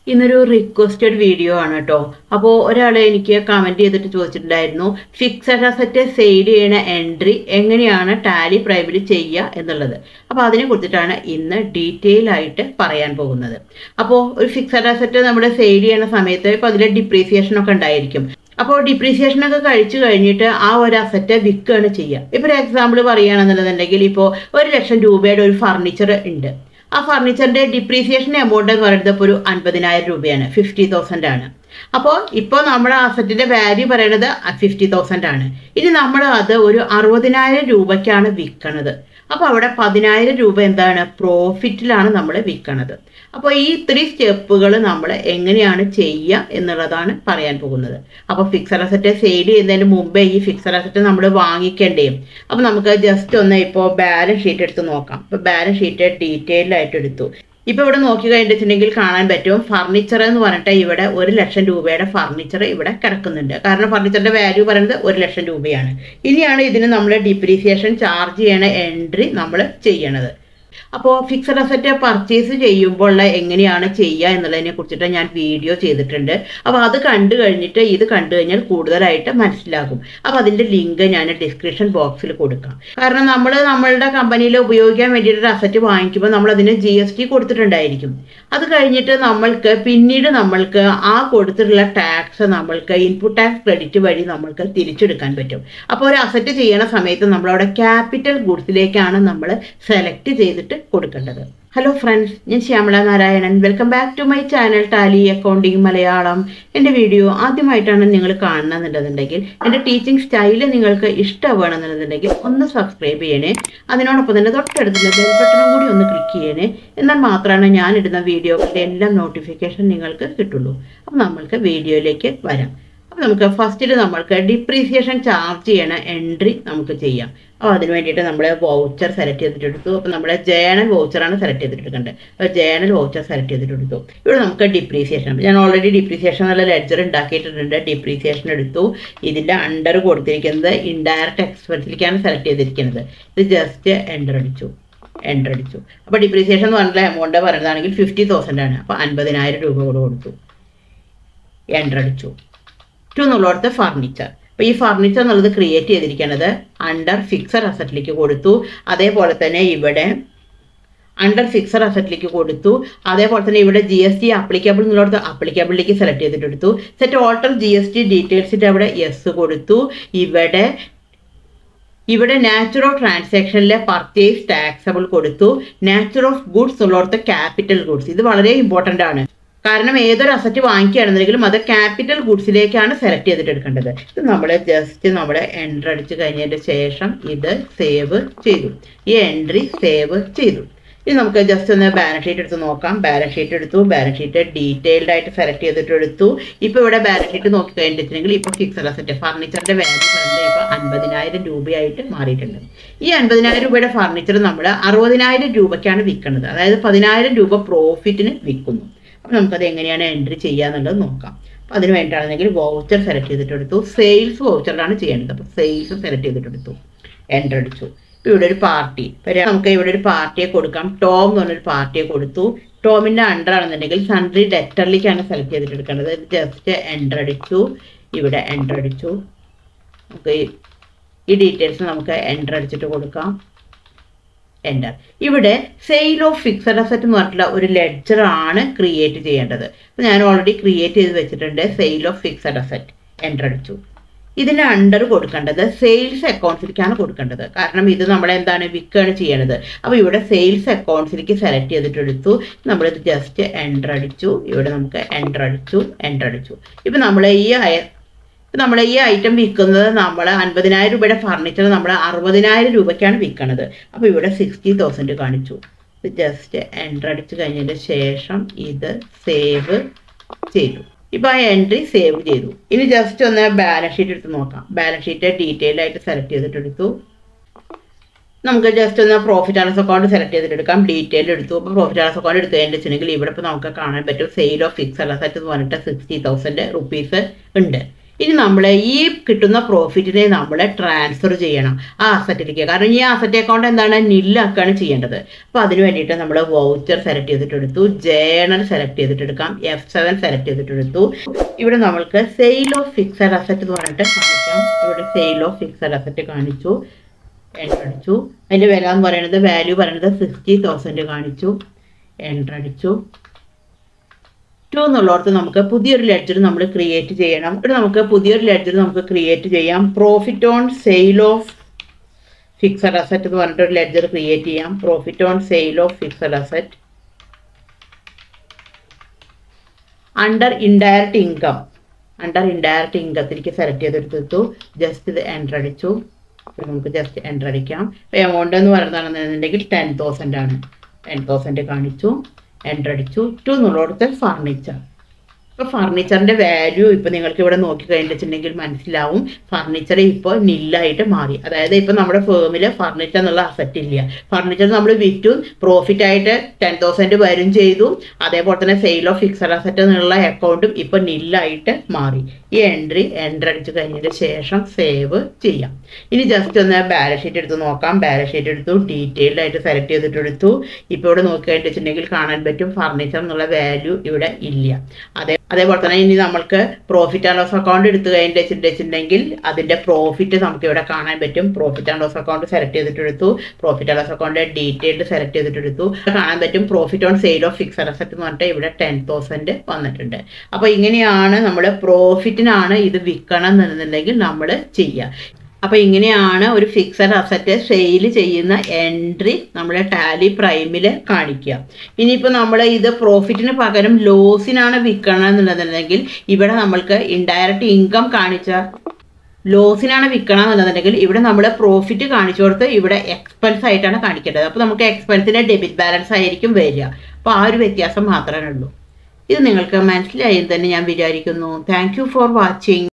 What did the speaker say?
ഇന്നൊരു requested video ആണ് കേട്ടോ അപ്പോൾ ഒരാൾ എനിക്ക് കമൻറ്റ് ചെയ്തിട്ട് ചോദിച്ചിട്ടുണ്ടായിരുന്നു ഫിക്സഡ് അസറ്റ് സെയിൽ ചെയ്യണ എൻട്രി എങ്ങനെയാണ് ടാലി പ്രൈമിൽ ചെയ്യുക എന്നുള്ളത് അപ്പോൾ അതിനെ കുറിച്ചിട്ടാണ് ഇന്ന് ഡീറ്റെയിൽ ആയിട്ട് പറയാൻ പോകുന്നത് അപ്പോൾ ഒരു ഫിക്സഡ് അസറ്റ് നമ്മൾ സെയിൽ ചെയ്യണ സമയത്ത് ഇപ്പോൾ അതിൽ ഡിപ്രീസിയേഷൻ ഒക്കെ ഉണ്ടായിരിക്കും അപ്പോൾ ഡിപ്രീസിയേഷൻ ഒക്കെ കഴിച്ചു കഴിഞ്ഞിട്ട് ആ ഒരു അസറ്റ് വിൽക്കുകയാണ് ചെയ്യുക ഇപ്പോൾ ഒരു എക്സാമ്പിൾ പറയുകയാണെന്നുണ്ടെങ്കിൽ ഇപ്പോൾ ഒരു ലക്ഷം രൂപയുടെ ഒരു ഫർണിച്ചർ ഉണ്ട് ആ ഫർണിച്ചറിന്റെ ഡിപ്രീസിയേഷൻ എമൗണ്ട് എന്ന് പറയുന്നത് ഇപ്പോൾ ഒരു അൻപതിനായിരം രൂപയാണ് ഫിഫ്റ്റി തൗസൻഡ് ആണ് അപ്പോൾ ഇപ്പോൾ നമ്മുടെ അസറ്റിന്റെ വാല്യൂ പറയുന്നത് ഫിഫ്റ്റി തൗസൻഡ് ആണ് ഇനി നമ്മൾ അത് ഒരു അറുപതിനായിരം രൂപയ്ക്കാണ് വിൽക്കണത് അപ്പോൾ അവിടെ പതിനായിരം രൂപ എന്താണ് പ്രോഫിറ്റിലാണ് നമ്മൾ വിൽക്കണത് അപ്പോൾ ഈ ത്രീ സ്റ്റെപ്പുകൾ നമ്മൾ എങ്ങനെയാണ് ചെയ്യുക എന്നുള്ളതാണ് പറയാൻ പോകുന്നത് അപ്പോൾ ഫിക്സഡ് അസറ്റ് സെയിൽ ചെയ്യുന്നതിന് മുമ്പേ ഈ ഫിക്സഡ് അസറ്റ് നമ്മൾ വാങ്ങിക്കേണ്ടേ അപ്പോൾ നമുക്ക് ജസ്റ്റ് ഒന്ന് ഇപ്പോൾ ബാലൻസ് ഷീറ്റ് എടുത്ത് നോക്കാം ഇപ്പോൾ ബാലൻസ് ഷീറ്റ് ഡീറ്റെയിൽഡ് ആയിട്ട് എടുത്തു ഇപ്പോൾ ഇവിടെ നോക്കി കഴിഞ്ഞിട്ടുണ്ടെങ്കിൽ കാണാൻ പറ്റും ഫർണിച്ചർ എന്ന് പറഞ്ഞിട്ട് ഇവിടെ ഒരു ലക്ഷം രൂപയുടെ ഫർണിച്ചർ ഇവിടെ കിടക്കുന്നുണ്ട് കാരണം ഫർണിച്ചറിന്റെ വാല്യൂ പറയുന്നത് ഒരു ലക്ഷം രൂപയാണ് ഇനിയാണ് ഇതിന് നമ്മൾ ഡിപ്രീസിയേഷൻ ചാർജ് ചെയ്യണ എൻട്രി നമ്മൾ ചെയ്യണത് അപ്പോൾ ഫിക്സഡ് അസറ്റ് പർച്ചേസ് ചെയ്യുമ്പോൾ എങ്ങനെയാണ് ചെയ്യുക എന്നുള്ളതിനെ കുറിച്ചിട്ട് ഞാൻ വീഡിയോ ചെയ്തിട്ടുണ്ട് അപ്പോൾ അത് കണ്ടു കഴിഞ്ഞിട്ട് ഇത് കണ്ടു കഴിഞ്ഞാൽ കൂടുതലായിട്ട് മനസ്സിലാകും അപ്പോൾ അതിൻ്റെ ലിങ്ക് ഞാൻ ഡിസ്ക്രിപ്ഷൻ ബോക്സിൽ കൊടുക്കാം കാരണം നമ്മൾ നമ്മളുടെ കമ്പനിയിൽ ഉപയോഗിക്കാൻ വേണ്ടിയിട്ട് ഒരു അസറ്റ് വാങ്ങിക്കുമ്പോൾ നമ്മൾ അതിന് ജി എസ് ടി കൊടുത്തിട്ടുണ്ടായിരിക്കും അത് കഴിഞ്ഞിട്ട് നമ്മൾക്ക് പിന്നീട് നമ്മൾക്ക് ആ കൊടുത്തിട്ടുള്ള ടാക്സ് നമ്മൾക്ക് ഇൻപുട്ട് ടാക്സ് ക്രെഡിറ്റ് വഴി നമ്മൾക്ക് തിരിച്ചെടുക്കാൻ പറ്റും അപ്പോൾ ഒരു അസറ്റ് ചെയ്യണ സമയത്ത് നമ്മളവിടെ ക്യാപിറ്റൽ ഗുഡ്സിലേക്കാണ് നമ്മൾ സെലക്ട് ചെയ്തിട്ട് കൊടുക്കേണ്ടത് ഹലോ ഫ്രണ്ട്സ് ഞാൻ Shyamala Narayanan welcome back to my channel Tally accounting Malayalam എൻ്റെ വീഡിയോ ആദ്യമായിട്ടാണ് നിങ്ങൾ കാണണമെന്നുണ്ടെന്നുണ്ടെങ്കിൽ എൻ്റെ ടീച്ചിങ് സ്റ്റൈല് നിങ്ങൾക്ക് ഇഷ്ടമാണെന്നുണ്ടെന്നുണ്ടെങ്കിൽ ഒന്ന് സബ്സ്ക്രൈബ് ചെയ്യണേ അതിനോടൊപ്പം തന്നെ തൊട്ടടുത്തുള്ള ബെൽ ബട്ടണും കൂടി ഒന്ന് ക്ലിക്ക് ചെയ്യണേ എന്നാൽ മാത്രമാണ് ഞാൻ ഇടുന്ന വീഡിയോകളുടെ എല്ലാം നോട്ടിഫിക്കേഷൻ നിങ്ങൾക്ക് കിട്ടുള്ളൂ അപ്പോൾ നമ്മൾക്ക് വീഡിയോയിലേക്ക് വരാം അപ്പോൾ നമുക്ക് ഫസ്റ്റിൽ നമ്മൾക്ക് ഡിപ്രീസിയേഷൻ ചാർജ് ചെയ്യണ എൻട്രി നമുക്ക് ചെയ്യാം അപ്പോൾ അതിന് വേണ്ടിയിട്ട് നമ്മൾ വൗച്ചർ സെലക്ട് ചെയ്തിട്ടെടുത്തു അപ്പോൾ നമ്മൾ ജേണൽ വൗച്ചറാണ് സെലക്ട് ചെയ്തിട്ടെടുക്കേണ്ടത് അപ്പോൾ ജേണൽ വൗച്ചർ സെലക്ട് ചെയ്തിട്ടെടുത്തു ഇവിടെ നമുക്ക് ഡിപ്രീസിയേഷൻ ഞാൻ ഓൾറെഡി ഡിപ്രീസിയേഷൻ എന്നുള്ള ലെഡ്ജർ ഉണ്ടാക്കിയിട്ടുണ്ട് ഡിപ്രീസിയേഷൻ എടുത്തു ഇതിൻ്റെ അണ്ടർ കൊടുത്തിരിക്കുന്നത് ഇൻഡയറക്റ്റ് എക്സ്പെൻസിലേക്കാണ് സെലക്ട് ചെയ്തിരിക്കുന്നത് ഇത് ജസ്റ്റ് എൻ്റർ അടിച്ചു എൻ്റർ അടിച്ചു അപ്പോൾ ഡിപ്രീസിയേഷൻ എന്ന് പറഞ്ഞിട്ടുള്ള എമൗണ്ട് പറയുന്നതാണെങ്കിൽ ഫിഫ്റ്റി തൗസൻഡ് ആണ് അപ്പോൾ അൻപതിനായിരം രൂപ കൂടെ കൊടുത്തു എൻ്റർ അടിച്ചു ടു എന്നുള്ളിടത്ത് ഫർണിച്ചർ അപ്പോൾ ഈ ഫർണിച്ചർ എന്നുള്ളത് ക്രിയേറ്റ് ചെയ്തിരിക്കുന്നത് അണ്ടർ ഫിക്സഡ് അസറ്റിലേക്ക് കൊടുത്തു അതേപോലെ തന്നെ ഇവിടെ അണ്ടർ ഫിക്സഡ് അസറ്റിലേക്ക് കൊടുത്തു അതേപോലെ തന്നെ ഇവിടെ ജി എസ് ടി അപ്ലിക്കബിൾ എന്നുള്ളത് അപ്ലിക്കബിളിലേക്ക് സെലക്ട് ചെയ്തിട്ടെടുത്തു set alter G S T ഡീറ്റെയിൽസിൻ്റെ അവിടെ യെസ് കൊടുത്തു ഇവിടെ ഇവിടെ നാച്ചുറൽ ഓഫ് ട്രാൻസാക്ഷനിലെ പർച്ചേസ് ടാക്സബിൾ കൊടുത്തു നാച്ചുറൽ ഓഫ് ഗുഡ്സ് ഉള്ളിടത്ത് ക്യാപിറ്റൽ ഗുഡ്സ് ഇത് വളരെ ഇമ്പോർട്ടൻ്റ് ആണ് കാരണം ഏതൊരു അസറ്റ് വാങ്ങിക്കുകയാണെന്നുണ്ടെങ്കിലും അത് ക്യാപിറ്റൽ ഗുഡ്സിലേക്കാണ് സെലക്ട് ചെയ്തിട്ട് എടുക്കേണ്ടത് ഇത് നമ്മൾ ജസ്റ്റ് നമ്മൾ എൻട്രി അടിച്ച് കഴിഞ്ഞതിന് ശേഷം ഇത് സേവ് ചെയ്തു ഈ എൻട്രി സേവ് ചെയ്തു ഇനി നമുക്ക് ജസ്റ്റ് ഒന്ന് ബാലൻസ് ഷീറ്റ് എടുത്ത് നോക്കാം ബാലൻസ് ഷീറ്റ് എടുത്തു ബാലൻസ് ഷീറ്റ് ഡീറ്റെയിൽഡ് ആയിട്ട് സെലക്ട് ചെയ്തിട്ട് എടുത്തു ഇപ്പോൾ ഇവിടെ ബാലൻസ് ഷീറ്റ് നോക്കി കഴിഞ്ഞിട്ടുണ്ടെങ്കിൽ ഇപ്പോൾ ഫിക്സഡ് അസറ്റ് ഫർണിച്ചറിന്റെ വാല്യൂ പറയുന്നത് ഇപ്പോൾ അൻപതിനായിരം രൂപയായിട്ട് മാറിയിട്ടുണ്ട് ഈ അൻപതിനായിരം രൂപയുടെ ഫർണിച്ചർ നമ്മൾ അറുപതിനായിരം രൂപയ്ക്കാണ് വിൽക്കുന്നത് അതായത് പതിനായിരം രൂപ പ്രോഫിറ്റിന് വിൽക്കുന്നു അപ്പോൾ നമുക്കത് എങ്ങനെയാണ് എൻട്രി ചെയ്യുക എന്നുള്ളത് നോക്കാം അപ്പോൾ അതിന് വേണ്ടിയിട്ടാണെങ്കിൽ വൗച്ചർ സെലക്ട് ചെയ്തിട്ടെടുത്തു സെയിൽസ് വൗച്ചറിലാണ് ചെയ്യേണ്ടത് അപ്പോൾ സെയിൽസ് സെലക്ട് ചെയ്തിട്ടെടുത്തു എൻ്റർ അടിച്ചു ഇപ്പോൾ ഇവിടെ ഒരു പാർട്ടി ഇപ്പോൾ നമുക്ക് ഇവിടെ ഒരു പാർട്ടിയെ കൊടുക്കാം ടോം എന്ന് പറഞ്ഞൊരു പാർട്ടിയെ കൊടുത്തു ടോമിൻ്റെ അണ്ടർ ആണെന്നുണ്ടെങ്കിൽ സൺട്രി ഡെറ്ററിലേക്കാണ് സെലക്ട് ചെയ്തിട്ട് എടുക്കേണ്ടത് ജസ്റ്റ് എൻ്റർ അടിച്ചു ഇവിടെ എൻ്റർ അടിച്ചു നമുക്ക് ഈ ഡീറ്റെയിൽസ് നമുക്ക് എൻ്റർ അടിച്ചിട്ട് കൊടുക്കാം എൻ്റർ ഇവിടെ സെയിൽ ഓഫ് ഫിക്സഡ് അസറ്റ് എന്ന് പറഞ്ഞിട്ടുള്ള ഒരു ലെഡ്ജർ ആണ് ക്രിയേറ്റ് ചെയ്യേണ്ടത് അപ്പോൾ ഞാൻ ഓൾറെഡി ക്രിയേറ്റ് ചെയ്ത് വെച്ചിട്ടുണ്ട് sale of fixed asset enter അടിച്ചു ഇതിന് അണ്ടർ കൊടുക്കേണ്ടത് സെയിൽസ് അക്കൗണ്ട്സിലേക്കാണ് കൊടുക്കേണ്ടത് കാരണം ഇത് നമ്മൾ എന്താണ് വിൽക്കുകയാണ് ചെയ്യേണ്ടത് അപ്പോൾ ഇവിടെ സെയിൽസ് അക്കൗണ്ട്സിലേക്ക് സെലക്ട് ചെയ്തിട്ട് എടുത്തു നമ്മളിത് ജസ്റ്റ് എൻ്റർ അടിച്ചു ഇവിടെ നമുക്ക് എൻ്റർ അടിച്ചു എൻ്റർ അടിച്ചു ഇപ്പം നമ്മൾ ഈ ഇപ്പം നമ്മൾ ഈ ഐറ്റം വിൽക്കുന്നത് നമ്മൾ അൻപതിനായിരം രൂപയുടെ ഫർണിച്ചർ നമ്മൾ അറുപതിനായിരം രൂപയ്ക്കാണ് വിൽക്കുന്നത് അപ്പോൾ ഇവിടെ സിക്സ്റ്റി തൗസൻഡ് കാണിച്ചു ജസ്റ്റ് എൻ്റർ അടിച്ച് കഴിഞ്ഞതിന് ശേഷം ഇത് സേവ് ചെയ്തു ഇപ്പോൾ ആ എൻട്രി സേവ് ചെയ്തു ഇനി ജസ്റ്റ് ഒന്ന് ബാലൻസ് ഷീറ്റ് എടുത്ത് നോക്കാം ബാലൻസ് ഷീറ്റ് ഡീറ്റെയിൽ ആയിട്ട് സെലക്ട് ചെയ്തിട്ട് എടുത്തു നമുക്ക് ജസ്റ്റ് ഒന്ന് പ്രോഫിറ്റ് ആൻഡ് അക്കൗണ്ട് സെലക്ട് ചെയ്തിട്ട് എടുക്കാം ഡീറ്റെയിൽ എടുത്തു അപ്പോൾ പ്രോഫിറ്റ് ആൻഡ് അക്കൗണ്ട് എടുത്തു കഴിഞ്ഞിട്ട് വെച്ചിട്ടുണ്ടെങ്കിൽ ഇവിടെ ഇപ്പോൾ നമുക്ക് കാണാൻ പറ്റും സെയിൽ ഓഫ് ഫിക്സഡ് അസറ്റ് എന്ന് പറഞ്ഞിട്ട് സിക്സ്റ്റി തൗസൻഡ് റുപ്പീസ് ഉണ്ട് ഇനി നമ്മൾ ഈ കിട്ടുന്ന പ്രോഫിറ്റിനെ നമ്മൾ ട്രാൻസ്ഫർ ചെയ്യണം ആ അസറ്റിലേക്ക് കാരണം ഈ അസറ്റ് അക്കൗണ്ട് എന്താണ് നില്ലാക്കാണ് ചെയ്യേണ്ടത് അപ്പോൾ അതിന് വേണ്ടിയിട്ട് നമ്മൾ വൗച്ചർ സെലക്ട് ചെയ്തിട്ടെടുത്തു ജേണൽ സെലക്ട് ചെയ്തിട്ടെടുക്കാം എഫ് സെവൻ സെലക്ട് ചെയ്തിട്ടെടുത്തു ഇവിടെ നമ്മൾക്ക് സെയിൽ ഓഫ് ഫിക്സഡ് അസറ്റ് എന്ന് പറഞ്ഞിട്ട് കാണിക്കാം ഇവിടെ സെയിൽ ഓഫ് ഫിക്സഡ് അസറ്റ് കാണിച്ചു എൻ്റർ അടിച്ചു അതിൻ്റെ വില എന്ന് പറയുന്നത് വാല്യൂ പറയുന്നത് സിക്സ്റ്റി തൗസൻഡ് കാണിച്ചു എൻ്റർ അടിച്ചു ടു എന്നുള്ളടത്ത് നമുക്ക് പുതിയൊരു ലെഡ്ജർ നമ്മൾ ക്രിയേറ്റ് ചെയ്യണം ഇവിടെ നമുക്ക് പുതിയൊരു ലെഡ്ജർ നമുക്ക് ക്രിയേറ്റ് ചെയ്യാം profit on sale of fixed asset എന്ന് പറഞ്ഞിട്ട് ഒരു ലെഡ്ജർ ക്രിയേറ്റ് ചെയ്യാം profit on sale of fixed asset under indirect income under indirect ഇൻകത്തിലേക്ക് സെലക്ട് ചെയ്തെടുത്തു ജസ്റ്റ് ഇത് എൻ്റർ അടിച്ചു അപ്പോൾ നമുക്ക് ജസ്റ്റ് എൻ്റർ അടിക്കാം അപ്പോൾ എമൗണ്ട് എന്ന് പറയുന്നതാണെന്നുണ്ടെങ്കിൽ ടെൻ തൗസൻഡ് ആണ് ടെൻ തൗസൻഡ് കാണിച്ചു എൻ്റർ അടിച്ചു ടു എന്നുള്ളിടത്ത് ഫർണിച്ചർ ഇപ്പോൾ ഫർണിച്ചറിൻ്റെ വാല്യൂ ഇപ്പോൾ നിങ്ങൾക്ക് ഇവിടെ നോക്കി കഴിഞ്ഞിട്ടുണ്ടെങ്കിൽ മനസ്സിലാവും ഫർണിച്ചർ ഇപ്പോൾ നില്ലായിട്ട് മാറി അതായത് ഇപ്പോൾ നമ്മുടെ ഫേമിൽ ഫർണിച്ചർ എന്നുള്ള അസറ്റ് ഇല്ല ഫർണിച്ചർ നമ്മൾ വിറ്റു പ്രോഫിറ്റ് ആയിട്ട് ടെൻ തൗസൻഡ് വരും ചെയ്തു അതേപോലെ തന്നെ സെയിൽ ഓഫ് ഫിക്സഡ് അസറ്റ് എന്നുള്ള അക്കൗണ്ടും ഇപ്പോൾ നില്ലായിട്ട് മാറി ഈ എൻട്രി എൻ്റർ അടിച്ച് കഴിഞ്ഞതിന് ശേഷം സേവ് ചെയ്യാം ഇനി ജസ്റ്റ് ഒന്ന് ബാലൻസ് ഷീറ്റ് എടുത്ത് നോക്കാം ബാലൻസ് ഷീറ്റ് എടുത്തു ഡീറ്റെയിൽഡ് ആയിട്ട് സെലക്ട് ചെയ്തിട്ട് എടുത്തു ഇപ്പോൾ ഇവിടെ നോക്കി കഴിഞ്ഞിട്ടുണ്ടെങ്കിൽ കാണാൻ പറ്റും ഫർണിച്ചർ എന്നുള്ള വാല്യൂ ഇവിടെ ഇല്ല അതേ അതേപോലെ തന്നെ ഇനി നമ്മൾക്ക് പ്രോഫിറ്റ് ആൻഡ് ലോസ് അക്കൗണ്ട് എടുത്തു കഴിഞ്ഞിട്ടുണ്ടെങ്കിൽ അതിൻ്റെ പ്രോഫിറ്റ് നമുക്ക് ഇവിടെ കാണാൻ പറ്റും profit and loss account select ചെയ്തിട്ട് എടുത്തു profit and loss account detailed select ചെയ്തിട്ട് എടുത്തു കാണാൻ പറ്റും profit on sale of fixed asset എന്ന് പറഞ്ഞിട്ട് ഇവിടെ ടെൻ തൗസൻഡ് വന്നിട്ടുണ്ട് അപ്പോൾ ഇങ്ങനെയാണ് നമ്മൾ പ്രോഫിറ്റിനാണ് ഇത് വിൽക്കണം എന്നുണ്ടെങ്കിൽ നമ്മൾ ചെയ്യുക അപ്പോൾ ഇങ്ങനെയാണ് ഒരു ഫിക്സഡ് അസറ്റ് സെയിൽ ചെയ്യുന്ന എൻട്രി നമ്മുടെ ടാലി പ്രൈമിൽ കാണിക്കുക ഇനിയിപ്പോൾ നമ്മൾ ഇത് പ്രോഫിറ്റിന് പകരം ലോസിനാണ് വിൽക്കണം എന്നുള്ളതുണ്ടെങ്കിൽ ഇവിടെ നമ്മൾക്ക് ഇൻഡയറക്റ്റ് ഇൻകം കാണിച്ച ലോസിനാണ് വിൽക്കണം എന്നുണ്ടെങ്കിൽ ഇവിടെ നമ്മൾ പ്രോഫിറ്റ് കാണിച്ചു കൊടുത്ത് ഇവിടെ എക്സ്പെൻസ് ആയിട്ടാണ് കാണിക്കേണ്ടത് അപ്പോൾ നമുക്ക് എക്സ്പെൻസിൻ്റെ ഡെബിറ്റ് ബാലൻസ് ആയിരിക്കും വരിക അപ്പോൾ ആ ഒരു വ്യത്യാസം മാത്രമേ ഉള്ളൂ ഇത് നിങ്ങൾക്ക് മനസ്സിലായി എന്ന് തന്നെ ഞാൻ വിചാരിക്കുന്നു താങ്ക് ഫോർ വാച്ചിങ്